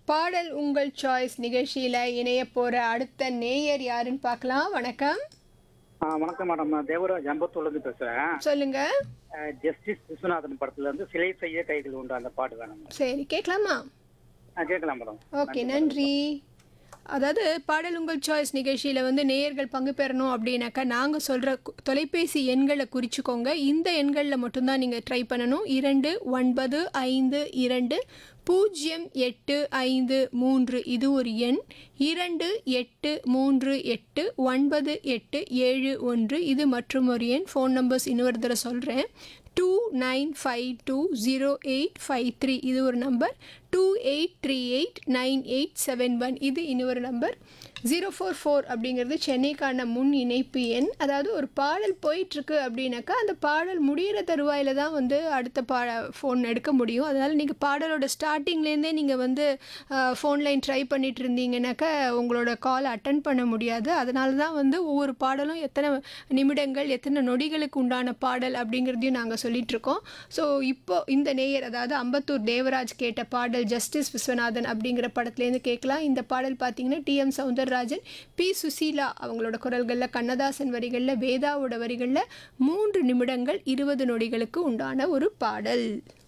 பாடல் உங்கள் சாய்ஸ் நிகழ்ச்சியில் இணைய போகிற அடுத்த நேயர் யாருன்னு பார்க்கலாம் வணக்கம் ஆ வணக்கம் மேடம் நான் தேவராஜ் அம்பத்தூர்லேருந்து பேசுகிறேன் சொல்லுங்க ஜஸ்டிஸ் விஸ்வநாதன் படத்துல இருந்து சிலை செய்ய கைகள் உண்டு அந்த பாட்டு வேணும் மேடம் சரி கேட்கலாமா ஆ கேட்கலாம் மேடம் ஓகே நன்றி அதாவது பாடல் உங்கள் சாய்ஸ் நிகழ்ச்சியில் வந்து நேயர்கள் பங்கு பெறணும் அப்படின்னாக்கா நாங்கள் சொல்கிற தொலைபேசி எண்களை குறிச்சிக்கோங்க இந்த எண்களில் மட்டும்தான் நீங்கள் ட்ரை பண்ணணும் இரண்டு ஒன்பது ஐந்து இரண்டு பூஜ்ஜியம் எட்டு ஐந்து மூன்று இது ஒரு எண் இரண்டு எட்டு மூன்று எட்டு ஒன்பது எட்டு ஏழு ஒன்று இது மற்றும் ஒரு எண் ஃபோன் நம்பர்ஸ் இன்னொரு தடவை சொல்கிறேன் two nine five two zero eight five three இது ஒரு number two eight three eight nine eight seven one இது இன்னொரு நம்பர் ஜீரோ ஃபோர் ஃபோர் அப்படிங்கிறது சென்னைக்கான முன் இணைப்பு எண் அதாவது ஒரு பாடல் போயிட்டுருக்கு அப்படின்னாக்கா அந்த பாடல் முடிகிற தருவாயில் தான் வந்து அடுத்த பா ஃபோன் எடுக்க முடியும் அதனால் நீங்கள் பாடலோட ஸ்டார்டிங்லேருந்தே நீங்கள் வந்து ஃபோன் லைன் ட்ரை பண்ணிட்டு இருந்தீங்கன்னாக்கா உங்களோட கால் அட்டன் பண்ண முடியாது அதனால தான் வந்து ஒவ்வொரு பாடலும் எத்தனை நிமிடங்கள் எத்தனை நொடிகளுக்கு உண்டான பாடல் அப்படிங்கிறதையும் நாங்கள் சொல்லிகிட்ருக்கோம் ஸோ இப்போ இந்த நேயர் அதாவது அம்பத்தூர் தேவராஜ் கேட்ட பாடல் ஜஸ்டிஸ் விஸ்வநாதன் அப்படிங்கிற படத்துலேருந்து கேட்கலாம் இந்த பாடல் பார்த்தீங்கன்னா டிஎம் சவுந்தரராஜன் பி சுசீலா அவங்களோட குரல்களில் கண்ணதாசன் வரிகளில் வேதாவோட வரிகளில் மூன்று நிமிடங்கள் இருபது நொடிகளுக்கு உண்டான ஒரு பாடல்